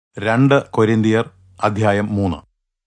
രണ്ട് കൊരിന്തിയർ അധ്യായം മൂന്ന്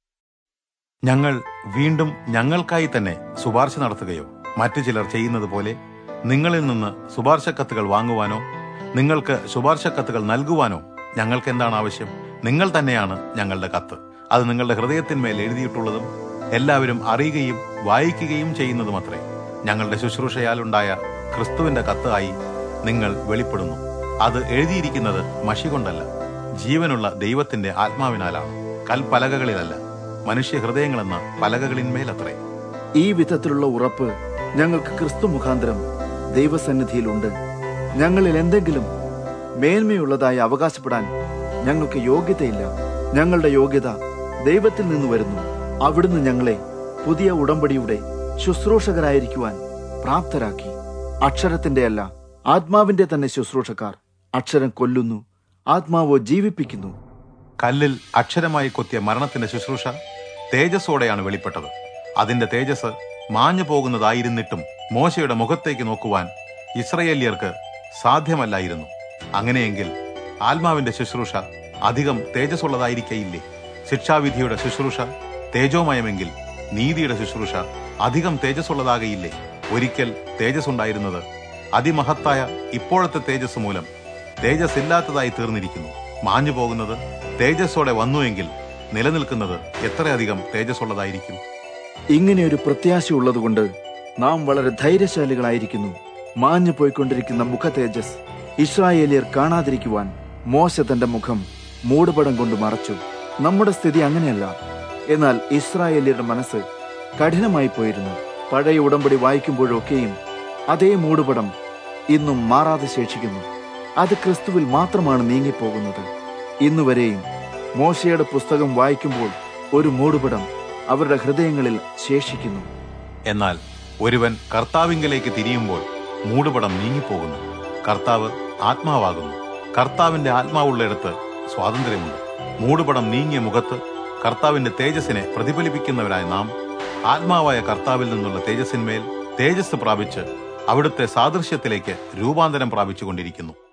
ഞങ്ങൾ വീണ്ടും ഞങ്ങൾക്കായി തന്നെ ശുപാർശ നടത്തുകയോ മറ്റു ചിലർ ചെയ്യുന്നത് പോലെ നിങ്ങളിൽ നിന്ന് ശുപാർശ കത്തുകൾ വാങ്ങുവാനോ നിങ്ങൾക്ക് ശുപാർശ കത്തുകൾ നൽകുവാനോ ഞങ്ങൾക്ക് എന്താണ് ആവശ്യം നിങ്ങൾ തന്നെയാണ് ഞങ്ങളുടെ കത്ത് അത് നിങ്ങളുടെ ഹൃദയത്തിന്മേൽ എഴുതിയിട്ടുള്ളതും എല്ലാവരും അറിയുകയും വായിക്കുകയും ചെയ്യുന്നതും അത്രേ ഞങ്ങളുടെ ശുശ്രൂഷയാലുണ്ടായ ക്രിസ്തുവിന്റെ കത്ത് ആയി നിങ്ങൾ വെളിപ്പെടുന്നു അത് എഴുതിയിരിക്കുന്നത് മഷി കൊണ്ടല്ല ജീവനുള്ള ദൈവത്തിന്റെ ആത്മാവിനാലാണ് കൽപ്പലകകളിലല്ല മനുഷ്യ ഹൃദയങ്ങളെന്ന പലകകളിന്മേലത്രേ ഈ വിധത്തിലുള്ള ഉറപ്പ് ഞങ്ങൾക്ക് ക്രിസ്തു മുഖാന്തരം ദൈവസന്നിധിയിലുണ്ട് ഞങ്ങളിൽ എന്തെങ്കിലും മേന്മയുള്ളതായി അവകാശപ്പെടാൻ ഞങ്ങൾക്ക് യോഗ്യതയില്ല ഞങ്ങളുടെ യോഗ്യത ദൈവത്തിൽ നിന്ന് വരുന്നു അവിടുന്ന് ഞങ്ങളെ പുതിയ ഉടമ്പടിയുടെ ശുശ്രൂഷകരായിരിക്കുവാൻ പ്രാപ്തരാക്കി അക്ഷരത്തിന്റെ അല്ല ആത്മാവിന്റെ തന്നെ ശുശ്രൂഷക്കാർ അക്ഷരം കൊല്ലുന്നു ആത്മാവോ ജീവിപ്പിക്കുന്നു കല്ലിൽ അക്ഷരമായി കൊത്തിയ മരണത്തിന്റെ ശുശ്രൂഷ തേജസ്സോടെയാണ് വെളിപ്പെട്ടത് അതിന്റെ തേജസ് മാഞ്ഞു പോകുന്നതായിരുന്നിട്ടും മോശയുടെ മുഖത്തേക്ക് നോക്കുവാൻ ഇസ്രയേല്യർക്ക് സാധ്യമല്ലായിരുന്നു അങ്ങനെയെങ്കിൽ ആത്മാവിന്റെ ശുശ്രൂഷ അധികം തേജസ്സുള്ളതായിരിക്കയില്ലേ ശിക്ഷാവിധിയുടെ ശുശ്രൂഷ തേജോമയമെങ്കിൽ നീതിയുടെ ശുശ്രൂഷ അധികം തേജസ്സുള്ളതാകയില്ലേ ഒരിക്കൽ തേജസ് ഉണ്ടായിരുന്നത് അതിമഹത്തായ ഇപ്പോഴത്തെ തേജസ് മൂലം തേജസ് ഇല്ലാത്തതായി തീർന്നിരിക്കുന്നു മാഞ്ഞു പോകുന്നത് തേജസ്സോടെ വന്നുവെങ്കിൽ നിലനിൽക്കുന്നത് എത്രയധികം തേജസ്സുള്ളതായിരിക്കും ഇങ്ങനെ ഒരു പ്രത്യാശയുള്ളതുകൊണ്ട് നാം വളരെ ധൈര്യശാലികളായിരിക്കുന്നു മാഞ്ഞു പോയിക്കൊണ്ടിരിക്കുന്ന മുഖ തേജസ് ഇസ്രായേലിയർ കാണാതിരിക്കുവാൻ മോശ തന്റെ മുഖം മൂടുപടം കൊണ്ട് മറച്ചു നമ്മുടെ സ്ഥിതി അങ്ങനെയല്ല എന്നാൽ ഇസ്രായേലിയരുടെ മനസ്സ് കഠിനമായി പോയിരുന്നു പഴയ ഉടമ്പടി വായിക്കുമ്പോഴൊക്കെയും അതേ മൂടുപടം ഇന്നും മാറാതെ ശേഷിക്കുന്നു അത് ക്രിസ്തുവിൽ മാത്രമാണ് നീങ്ങിപ്പോകുന്നത് ഇന്നുവരെയും മോശയുടെ പുസ്തകം വായിക്കുമ്പോൾ ഒരു മൂടുപടം അവരുടെ ഹൃദയങ്ങളിൽ ശേഷിക്കുന്നു എന്നാൽ ഒരുവൻ കർത്താവിങ്കലേക്ക് തിരിയുമ്പോൾ മൂടുപടം നീങ്ങിപ്പോകുന്നു കർത്താവ് ആത്മാവാകുന്നു കർത്താവിന്റെ ആത്മാവുള്ളിടത്ത് സ്വാതന്ത്ര്യമുണ്ട് മൂടുപടം നീങ്ങിയ മുഖത്ത് കർത്താവിന്റെ തേജസ്സിനെ പ്രതിഫലിപ്പിക്കുന്നവരായ നാം ആത്മാവായ കർത്താവിൽ നിന്നുള്ള തേജസ്സിന്മേൽ തേജസ് പ്രാപിച്ച് അവിടുത്തെ സാദൃശ്യത്തിലേക്ക് രൂപാന്തരം പ്രാപിച്ചുകൊണ്ടിരിക്കുന്നു